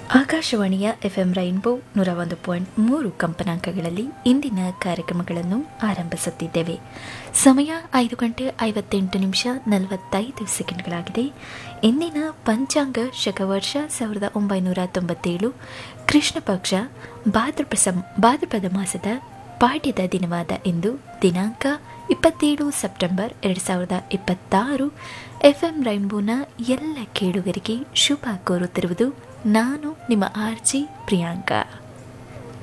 ಆಕಾಶವಾಣಿಯ FM rainbow ನೂರ ಒಂದು ಪಾಯಿಂಟ್ ಮೂರು ಕಂಪನಾಂಕಗಳಲ್ಲಿ ಇಂದಿನ ಕಾರ್ಯಕ್ರಮಗಳನ್ನು ಆರಂಭಿಸುತ್ತಿದ್ದೇವೆ ಸಮಯ ಐದು ಗಂಟೆ ಐವತ್ತೆಂಟು ನಿಮಿಷ ನಲವತ್ತೈದು ಸೆಕೆಂಡ್ಗಳಾಗಿದೆ ಇಂದಿನ ಪಂಚಾಂಗ ಶಕವರ್ಷ ಸಾವಿರದ ಒಂಬೈನೂರ ತೊಂಬತ್ತೇಳು ಕೃಷ್ಣ ಪಕ್ಷ ಭಾದ್ರಪ್ರಸ ಭಾದ್ರಪದ ಮಾಸದ ಪಾಡ್ಯದ ದಿನವಾದ ಇಂದು ದಿನಾಂಕ ಇಪ್ಪತ್ತೇಳು ಸೆಪ್ಟೆಂಬರ್ ಎರಡು ಸಾವಿರದ ಇಪ್ಪತ್ತಾರು ಎಫ್ಎಂ ರೈನ್ಬೋನ ಎಲ್ಲ ಕೇಳುಗರಿಗೆ ಶುಭ ಕೋರುತ್ತಿರುವುದು ನಾನು ನಿಮ್ಮ ಆರ್ಜಿ ಪ್ರಿಯಾಂಕಾ